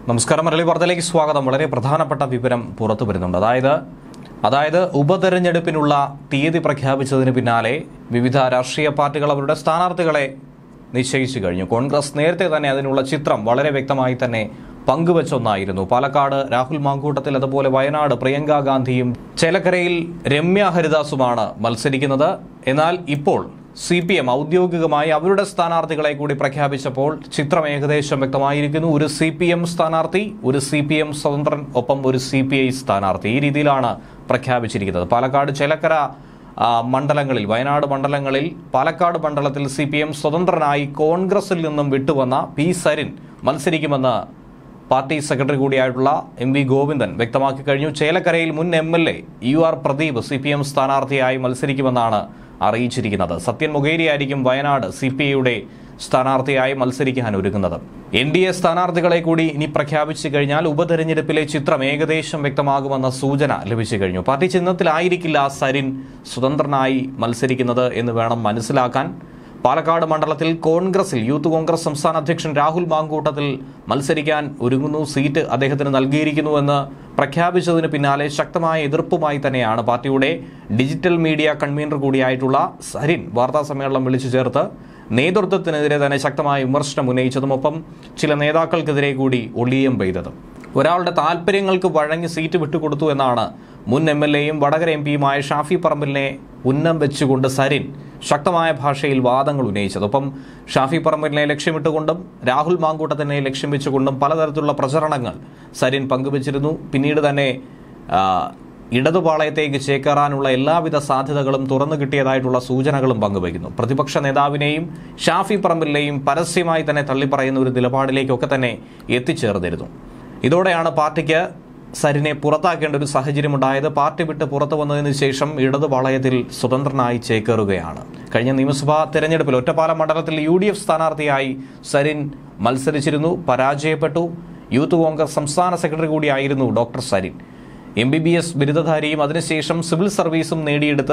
നമസ്കാരം മരളി വാർത്തയിലേക്ക് സ്വാഗതം വളരെ പ്രധാനപ്പെട്ട വിവരം പുറത്തു വരുന്നുണ്ട് അതായത് അതായത് ഉപതെരഞ്ഞെടുപ്പിനുള്ള തീയതി പ്രഖ്യാപിച്ചതിന് പിന്നാലെ വിവിധ രാഷ്ട്രീയ പാർട്ടികൾ അവരുടെ സ്ഥാനാർത്ഥികളെ നിശ്ചയിച്ചു കഴിഞ്ഞു കോൺഗ്രസ് നേരത്തെ തന്നെ അതിനുള്ള ചിത്രം വളരെ വ്യക്തമായി തന്നെ പങ്കുവച്ച ഒന്നായിരുന്നു പാലക്കാട് രാഹുൽ മാങ്കൂട്ടത്തിൽ അതുപോലെ വയനാട് പ്രിയങ്ക ഗാന്ധിയും ചേലക്കരയിൽ രമ്യ ഹരിദാസുമാണ് മത്സരിക്കുന്നത് എന്നാൽ ഇപ്പോൾ സി പി എം ഔദ്യോഗികമായി അവരുടെ സ്ഥാനാർത്ഥികളെ കൂടി പ്രഖ്യാപിച്ചപ്പോൾ ചിത്രം ഏകദേശം വ്യക്തമായിരിക്കുന്നു ഒരു സി പി എം സ്ഥാനാർത്ഥി ഒരു സി പി എം സ്വതന്ത്രൻ ഒപ്പം ഒരു സി പി ഐ സ്ഥാനാർത്ഥി ഈ രീതിയിലാണ് പ്രഖ്യാപിച്ചിരിക്കുന്നത് പാലക്കാട് ചേലക്കര ആ, മണ്ഡലങ്ങളിൽ വയനാട് മണ്ഡലങ്ങളിൽ പാലക്കാട് മണ്ഡലത്തിൽ സി പി എം സ്വതന്ത്രനായി കോൺഗ്രസിൽ നിന്നും വിട്ടുവന്ന പി സരിൻ മത്സരിക്കുമെന്ന് പാർട്ടി സെക്രട്ടറി കൂടിയായിട്ടുള്ള എം വി ഗോവിന്ദൻ വ്യക്തമാക്കി കഴിഞ്ഞു ചേലക്കരയിൽ മുൻ M L A U R Pradeep C P M സ്ഥാനാർത്ഥിയായി മത്സരിക്കുമെന്നാണ് അറിയിച്ചിരിക്കുന്നത് സത്യൻ മുഖേരിയായിരിക്കും വയനാട് സി പി ഐയുടെ സ്ഥാനാർത്ഥിയായി മത്സരിക്കാൻ ഒരുങ്ങുന്നത് എൻ ഡി എ സ്ഥാനാർത്ഥികളെ കൂടി ഇനി പ്രഖ്യാപിച്ചു കഴിഞ്ഞാൽ ഉപതെരഞ്ഞെടുപ്പിലെ ചിത്രം ഏകദേശം വ്യക്തമാകുമെന്ന സൂചന ലഭിച്ചു കഴിഞ്ഞു പാർട്ടി ചിഹ്നത്തിലായിരിക്കില്ല സരിൻ സ്വതന്ത്രനായി മത്സരിക്കുന്നത് എന്ന് വേണം മനസ്സിലാക്കാൻ പാലക്കാട് മണ്ഡലത്തിൽ കോൺഗ്രസിൽ യൂത്ത് കോൺഗ്രസ് സംസ്ഥാന അധ്യക്ഷൻ രാഹുൽ മാങ്കൂട്ടത്തിൽ മത്സരിക്കാൻ ഒരുങ്ങുന്നു സീറ്റ് അദ്ദേഹത്തിന് നൽകിയിരിക്കുന്നുവെന്ന് പ്രഖ്യാപിച്ചതിന് പിന്നാലെ ശക്തമായ എതിർപ്പുമായി തന്നെയാണ് പാർട്ടിയുടെ ഡിജിറ്റൽ മീഡിയ കൺവീനർ കൂടിയായിട്ടുള്ള സരിൻ വാർത്താ സമ്മേളനം വിളിച്ചു ചേർത്ത് നേതൃത്വത്തിനെതിരെ തന്നെ ശക്തമായ വിമർശനം ഉന്നയിച്ചതും ഒപ്പം ചില നേതാക്കൾക്കെതിരെ കൂടി ഒളിയം പെയ്തതും ഒരാളുടെ താല്പര്യങ്ങൾക്ക് വഴങ്ങി സീറ്റ് വിട്ടുകൊടുത്തു എന്നാണ് മുൻ എം എൽ എയും വടകര എം പിയുമായ ഷാഫി പറമ്പിലിനെ ഉന്നം വെച്ചുകൊണ്ട് സരിൻ ശക്തമായ ഭാഷയിൽ വാദങ്ങൾ ഉന്നയിച്ചത് ഒപ്പം ഷാഫി പറമ്പിലിനെ ലക്ഷ്യമിട്ടുകൊണ്ടും രാഹുൽ മാങ്കൂട്ടത്തിനെ ലക്ഷ്യം വെച്ചുകൊണ്ടും പലതരത്തിലുള്ള പ്രചരണങ്ങൾ സരിൻ പങ്കുവച്ചിരുന്നു പിന്നീട് തന്നെ ആ, ഇടതുപാളയത്തേക്ക് ചേക്കേറാനുള്ള എല്ലാവിധ സാധ്യതകളും തുറന്നു കിട്ടിയതായിട്ടുള്ള സൂചനകളും പങ്കുവയ്ക്കുന്നു പ്രതിപക്ഷ നേതാവിനെയും ഷാഫി പറമ്പിലിനെയും പരസ്യമായി തന്നെ തള്ളിപ്പറയുന്ന ഒരു നിലപാടിലേക്കൊക്കെ തന്നെ എത്തിച്ചേർന്നിരുന്നു ഇതോടെയാണ് പാർട്ടിക്ക് സരിനെ പുറത്താക്കേണ്ട ഒരു സാഹചര്യമുണ്ടായത് പാർട്ടി വിട്ട് പുറത്തു വന്നതിന് ശേഷം ഇടതുപാളയത്തിൽ സ്വതന്ത്രനായി ചേക്കേറുകയാണ് കഴിഞ്ഞ നിയമസഭാ തെരഞ്ഞെടുപ്പിൽ ഒറ്റപ്പാലം മണ്ഡലത്തിൽ യു ഡി എഫ് സ്ഥാനാർത്ഥിയായി സരിൻ മത്സരിച്ചിരുന്നു പരാജയപ്പെട്ടു യൂത്ത് കോൺഗ്രസ് സംസ്ഥാന സെക്രട്ടറി കൂടിയായിരുന്നു doctor Sarin M B B S ബിരുദധാരിയും അതിനുശേഷം സിവിൽ സർവീസും നേടിയെടുത്ത്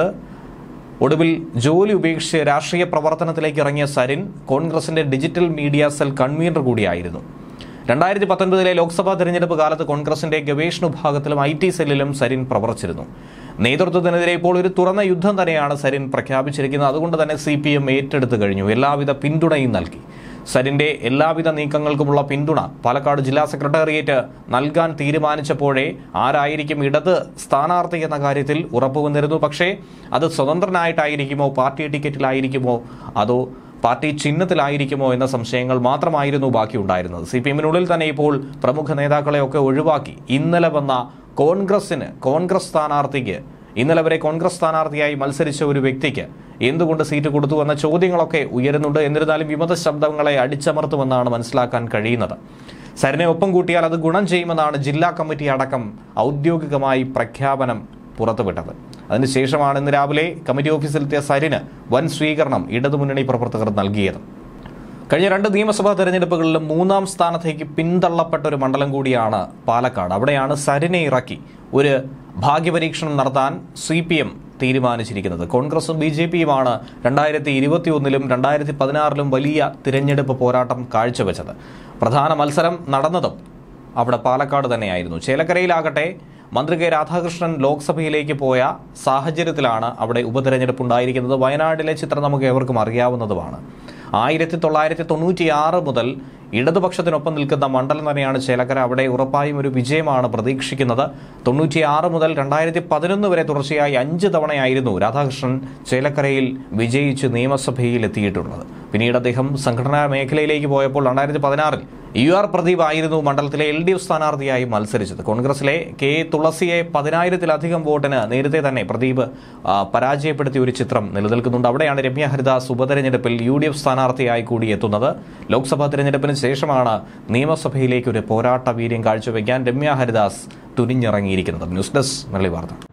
ഒടുവിൽ ജോലി ഉപേക്ഷിച്ച് രാഷ്ട്രീയ പ്രവർത്തനത്തിലേക്ക് ഇറങ്ങിയ സരിൻ കോൺഗ്രസിന്റെ ഡിജിറ്റൽ മീഡിയ സെൽ കൺവീനർ കൂടിയായിരുന്നു രണ്ടായിരത്തി പത്തൊൻപതിലെ ലോക്സഭാ തെരഞ്ഞെടുപ്പ് കാലത്ത് കോൺഗ്രസിന്റെ ഗവേഷണ വിഭാഗത്തിലും ഐ ടി സെല്ലിലും സരിൻ പ്രവർത്തിച്ചിരുന്നു നേതൃത്വത്തിനെതിരെ ഇപ്പോൾ ഒരു തുറന്ന യുദ്ധം തന്നെയാണ് സരിൻ പ്രഖ്യാപിച്ചിരിക്കുന്നത് അതുകൊണ്ട് തന്നെ സി പി എം ഏറ്റെടുത്തു കഴിഞ്ഞു എല്ലാവിധ പിന്തുണയും നൽകി സരിന്റെ എല്ലാവിധ നീക്കങ്ങൾക്കുമുള്ള പിന്തുണ പാലക്കാട് ജില്ലാ സെക്രട്ടേറിയറ്റ് നൽകാൻ തീരുമാനിച്ചപ്പോഴേ ആരായിരിക്കും ഇടത് സ്ഥാനാർത്ഥി എന്ന കാര്യത്തിൽ ഉറപ്പു വന്നിരുന്നു പക്ഷേ അത് സ്വതന്ത്രനായിട്ടായിരിക്കുമോ പാർട്ടി ടിക്കറ്റിലായിരിക്കുമോ അതോ പാർട്ടി ചിഹ്നത്തിലായിരിക്കുമോ എന്ന സംശയങ്ങൾ മാത്രമായിരുന്നു ബാക്കിയുണ്ടായിരുന്നത് സി പി എമ്മിനുള്ളിൽ തന്നെ ഇപ്പോൾ പ്രമുഖ നേതാക്കളെയൊക്കെ ഒഴിവാക്കി ഇന്നലെ വന്ന കോൺഗ്രസിന് കോൺഗ്രസ് സ്ഥാനാർത്ഥിക്ക് ഇന്നലെ വരെ കോൺഗ്രസ് സ്ഥാനാർത്ഥിയായി മത്സരിച്ച ഒരു വ്യക്തിക്ക് എന്തുകൊണ്ട് സീറ്റ് കൊടുത്തു എന്ന ചോദ്യങ്ങളൊക്കെ ഉയരുന്നുണ്ട് എന്നിരുന്നാലും വിമത ശബ്ദങ്ങളെ അടിച്ചമർത്തുമെന്നാണ് മനസ്സിലാക്കാൻ കഴിയുന്നത് സരിനെ ഒപ്പം കൂട്ടിയാൽ അത് ഗുണം ചെയ്യുമെന്നാണ് ജില്ലാ കമ്മിറ്റി അടക്കം ഔദ്യോഗികമായി പ്രഖ്യാപനം പുറത്തുവിട്ടത് അതിനുശേഷമാണ് ഇന്ന് രാവിലെ കമ്മിറ്റി ഓഫീസിലെത്തിയ സരിന് വൻ സ്വീകരണം ഇടതുമുന്നണി പ്രവർത്തകർ നൽകിയത് കഴിഞ്ഞ രണ്ട് നിയമസഭാ തെരഞ്ഞെടുപ്പുകളിലും മൂന്നാം സ്ഥാനത്തേക്ക് പിന്തള്ളപ്പെട്ട ഒരു മണ്ഡലം കൂടിയാണ് പാലക്കാട് അവിടെയാണ് സരിനെ ഇറക്കി ഒരു ഭാഗ്യപരീക്ഷണം നടത്താൻ സി പി എം തീരുമാനിച്ചിരിക്കുന്നത് കോൺഗ്രസും ബി ജെ പിയുമാണ് രണ്ടായിരത്തി ഇരുപത്തിയൊന്നിലും രണ്ടായിരത്തി പതിനാറിലും വലിയ തിരഞ്ഞെടുപ്പ് പോരാട്ടം കാഴ്ചവെച്ചത് പ്രധാന മത്സരം നടന്നതും അവിടെ പാലക്കാട് തന്നെയായിരുന്നു ചേലക്കരയിലാകട്ടെ മന്ത്രി കെ രാധാകൃഷ്ണൻ ലോക്സഭയിലേക്ക് പോയ സാഹചര്യത്തിലാണ് അവിടെ ഉപതെരഞ്ഞെടുപ്പ് ഉണ്ടായിരിക്കുന്നത് വയനാട്ടിലെ ചിത്രം നമുക്ക് ഏവർക്കും അറിയാവുന്നതുമാണ് ആയിരത്തി തൊള്ളായിരത്തി തൊണ്ണൂറ്റിയാറ് മുതൽ ഇടതുപക്ഷത്തിനൊപ്പം നിൽക്കുന്ന മണ്ഡലം തന്നെയാണ് ചേലക്കര അവിടെ ഉറപ്പായും ഒരു വിജയമാണ് പ്രതീക്ഷിക്കുന്നത് തൊണ്ണൂറ്റിയാറ് മുതൽ രണ്ടായിരത്തി പതിനൊന്ന് വരെ തുടർച്ചയായി അഞ്ച് തവണയായിരുന്നു രാധാകൃഷ്ണൻ ചേലക്കരയിൽ വിജയിച്ച് നിയമസഭയിൽ എത്തിയിട്ടുള്ളത് പിന്നീട് അദ്ദേഹം സംഘടനാ മേഖലയിലേക്ക് പോയപ്പോൾ രണ്ടായിരത്തി പതിനാറിൽ യു ആർ പ്രദീപ് ആയിരുന്നു മണ്ഡലത്തിലെ എൽ ഡി എഫ് സ്ഥാനാർത്ഥിയായി മത്സരിച്ചത് കോൺഗ്രസിലെ കെ തുളസിയെ പതിനായിരത്തിലധികം വോട്ടിന് നേരത്തെ തന്നെ പ്രദീപ് ആ, പരാജയപ്പെടുത്തിയ ഒരു ചിത്രം നിലനിൽക്കുന്നുണ്ട് അവിടെയാണ് രമ്യ ഹരിദാസ് ഉപതെരഞ്ഞെടുപ്പിൽ യു ഡി എഫ് സ്ഥാനാർത്ഥിയായി കൂടി എത്തുന്നത് ലോക്സഭാ തെരഞ്ഞെടുപ്പിന് ശേഷമാണ് നിയമസഭയിലേക്ക് ഒരു പോരാട്ട വീര്യം കാഴ്ചവെക്കാൻ രമ്യ ഹരിദാസ് തുനിഞ്ഞിറങ്ങിയിരിക്കുന്നത് ന്യൂസ് ഡെസ്ക് മലയാളി വാർത്ത